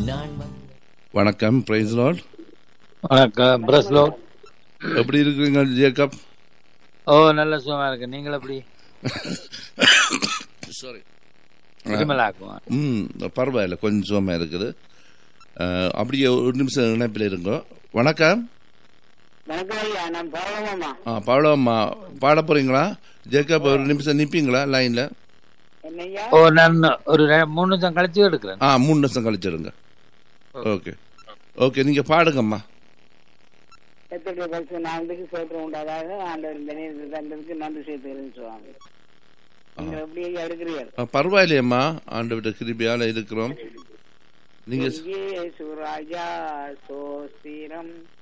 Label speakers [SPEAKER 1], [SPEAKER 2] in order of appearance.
[SPEAKER 1] நாள் வந்து
[SPEAKER 2] வணக்கம் பிரைஸ் லார்ட்
[SPEAKER 3] வணக்கம் பிரஸ்லோ
[SPEAKER 2] எப்படி இருக்கிறீங்க ஜேக்கப்
[SPEAKER 3] ஓ நல்ல சுகமா இருக்கு நீங்கள் எப்படி
[SPEAKER 2] சாரி
[SPEAKER 3] திருமலாக்குவோம்
[SPEAKER 2] ம் பரவாயில்ல கொஞ்சம் சுகமாக இருக்குது அஹ், அப்படியே ஒரு நிமிஷம் இணைப்பில் இருங்கோ வணக்கம்
[SPEAKER 4] வணக்கம் ஐயா நான் பரவலாமா
[SPEAKER 2] ஆ பாடம்மா பாட போறீங்களா ஜேக்கப் ஒரு நிமிஷம் நிற்பீங்களா லைனில்
[SPEAKER 4] என்னய்யா
[SPEAKER 3] ஓ நான் ஒரு ரெ- மூணு நிமிஷம் கழிச்சு எடுக்கிறேன்
[SPEAKER 2] ஆ மூணு நிமிஷம் கழிச்சிடுங்க ஓகே ஓகே நீங்கள் பாடுங்கம்மா
[SPEAKER 4] எத்தனை பரிசு நாளுக்கு சோத்திரம் உண்டாதாக ஆண்டவர் இந்த நேரத்தில் தந்ததுக்கு நன்றி செய்துகிறேன் சுவாமி நீங்கள் எப்படி ஐயா இருக்கிறீர்கள்
[SPEAKER 2] ஆ, பரவாயில்லையம்மா ஆண்டு கிருபியால் இருக்கிறோம் நீங்கள்
[SPEAKER 4] இயேசு ராஜா சோஸ்திரம்